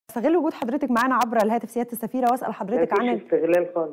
استغل وجود حضرتك معانا عبر الهاتف سياده السفيره واسال حضرتك عن مفيش استغلال خالص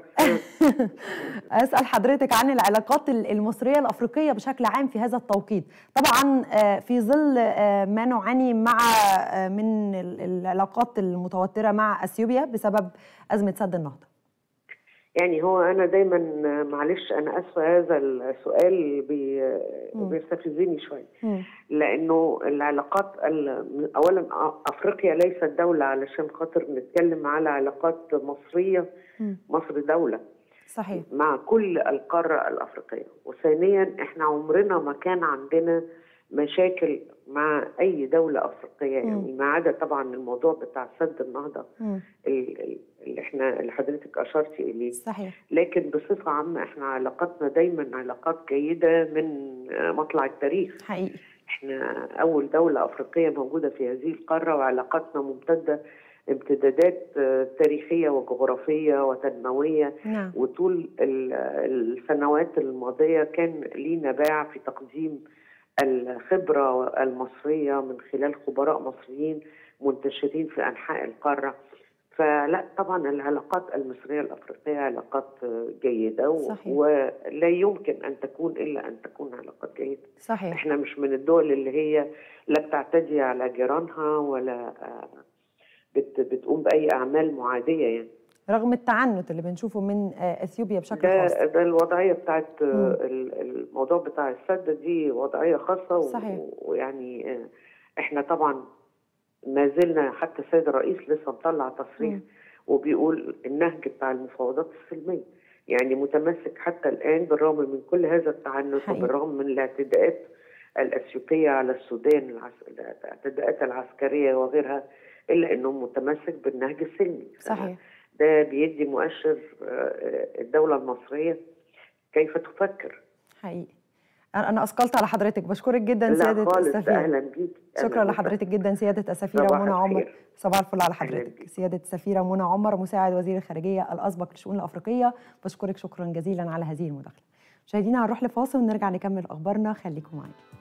اسال حضرتك عن العلاقات المصريه الافريقيه بشكل عام في هذا التوقيت طبعا في ظل ما نعاني مع من العلاقات المتوتره مع اثيوبيا بسبب ازمه سد النهضه يعني هو انا دايما معلش انا اسفه هذا السؤال بي بيستفزني شويه لانه العلاقات اولا افريقيا ليست دوله علشان خاطر نتكلم على علاقات مصريه مصر دوله صحيح مع كل القاره الافريقيه وثانيا احنا عمرنا ما كان عندنا مشاكل مع اي دوله افريقيه يعني ما عدا طبعا الموضوع بتاع سد النهضه اللي احنا اللي حضرتك اشرتي اليه صحيح لكن بصفه عامه احنا علاقاتنا دايما علاقات جيده من مطلع التاريخ حقيقي احنا اول دوله افريقيه موجوده في هذه القاره وعلاقاتنا ممتده امتدادات تاريخيه وجغرافيه وتنمويه نعم. وطول السنوات الماضيه كان لينا باع في تقديم الخبرة المصرية من خلال خبراء مصريين منتشرين في أنحاء القارة فلا طبعا العلاقات المصرية الأفريقية علاقات جيدة صحيح. ولا يمكن أن تكون إلا أن تكون علاقات جيدة صحيح احنا مش من الدول اللي هي لا بتعتدي على جيرانها ولا بت بتقوم بأي أعمال معادية يعني رغم التعنت اللي بنشوفه من اثيوبيا بشكل ده خاص ده الوضعيه بتاعت الموضوع بتاع السد دي وضعيه خاصه صحيح. ويعني احنا طبعا ما زلنا حتى السيد الرئيس لسه مطلع تصريح مم. وبيقول النهج بتاع المفاوضات السلميه يعني متمسك حتى الان بالرغم من كل هذا التعنت حقيقي. وبالرغم من الاعتداءات الاثيوبيه على السودان العس... الاعتداءات العسكريه وغيرها الا انه متمسك بالنهج السلمي صحيح ده بيدي مؤشر الدولة المصرية كيف تفكر حقيقي انا اثقلت على حضرتك بشكرك جدا لا سياده خالص السفيره اهلا بيك شكرا لحضرتك جدا سياده السفيره صباح منى عمر الخير. صباح الفل على أهلاً حضرتك بيك. سياده السفيره منى عمر مساعد وزير الخارجيه الاسبق للشؤون الافريقيه بشكرك شكرا جزيلا على هذه المداخله مشاهدينا هنروح لفاصل ونرجع نكمل اخبارنا خليكم معانا